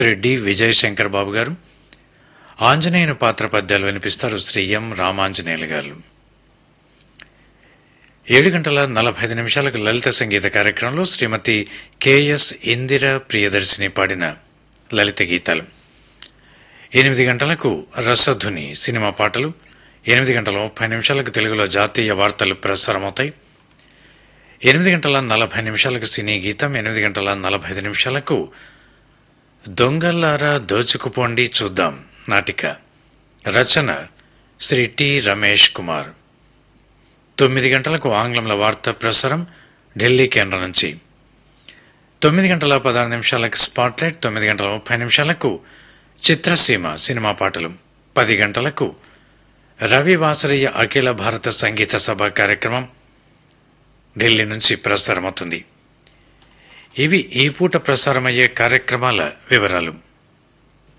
రెడ్డి విజయశంకర్ బాబు గారు ఆంజనేయుని పాత్ర పద్యాలు వినిపిస్తారు శ్రీ ఎం రామాంజనేయులు గారు ఏడు గంటల నలభై ఐదు నిమిషాలకు లలిత సంగీత కార్యక్రమంలో శ్రీమతి కెఎస్ ఇందిర ప్రియదర్శిని పాడిన లలిత గీతాలు ఎనిమిది గంటలకు రసధుని సినిమా పాటలు ఎనిమిది గంటల ముప్పై నిమిషాలకు తెలుగులో జాతీయ వార్తలు ప్రసారమవుతాయి ఎనిమిది గంటల నలభై నిమిషాలకు సినీ గీతం ఎనిమిది గంటల నలభై ఐదు నిమిషాలకు దొంగల్లారా దోచుకుపోండి చూద్దాం నాటిక రచన శ్రీ టి రమేష్ కుమార్ తొమ్మిది గంటలకు ఆంగ్లంలో వార్త ప్రసారం ఢిల్లీ కేంద్రం నుంచి తొమ్మిది గంటల పదహారు నిమిషాలకు స్పాట్లైట్ తొమ్మిది గంటల ముప్పై నిమిషాలకు చిత్రసీమ సినిమా పాటలు పది గంటలకు రవి వాసరయ్య అఖిల భారత సంగీత సభ కార్యక్రమం ఢిల్లీ నుంచి ప్రసారమవుతుంది ఇవి ఈ పూట ప్రసారమయ్యే కార్యక్రమాల వివరాలు